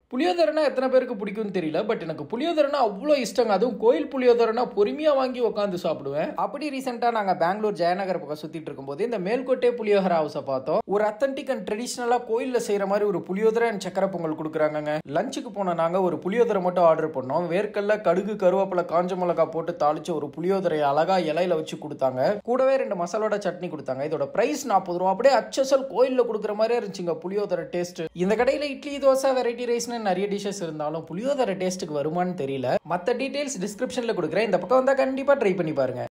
புளியோதரைனா எத்தனை பேருக்கு பிடிக்கும்னு தெரியல பட் எனக்கு புளியோதரைனா அவ்வளோ இஷ்டங்க அதுவும் கோயில் புளியோதரைனா பொறுமையாக வாங்கி உட்காந்து சாப்பிடுவேன் அப்படி ரீசெண்டாக நாங்கள் பெங்களூர் ஜெயநகர் பக்கம் சுற்றிட்டு இருக்கும்போது இந்த மேல்கோட்டை புளியோகர ஹவுஸை பார்த்தோம் ஒரு அத்தன்டிக் அண்ட் ட்ரெடிஷ்னலாக கோயிலில் செய்கிற மாதிரி ஒரு புளியோதரை அண்ட் சக்கரை பொங்கல் கொடுக்குறாங்கங்க லஞ்சுக்கு போன நாங்கள் ஒரு புளியோதரை மட்டும் ஆர்டர் பண்ணோம் வேர்க்கல்ல கடுகு கருவேப்பிலை காஞ்ச மிளகா போட்டு தாளிச்சு ஒரு புளியோதரை அழகா இலையில வச்சு கொடுத்தாங்க கூடவே ரெண்டு மசாலோட சட்னி கொடுத்தாங்க இதோட பிரைஸ் நாற்பது ரூபா அப்படியே அச்சசல் கோயிலில் கொடுக்குற மாதிரியே இருந்துச்சுங்க புளியோதரை டேஸ்ட் இந்த கடையில் இட்லி தோசை வெரைட்டி ரைஸ்னு நிறைய டிஷ்ஷஸ் இருந்தாலும் புளியோதரை டேஸ்ட்டுக்கு வருமான்னு தெரியல மற்ற டீடைல்ஸ் டிஸ்கிரிப்ஷனில் கொடுக்குறேன் இந்த பக்கம் வந்தால் கண்டிப்பாக ட்ரை பண்ணி பாருங்க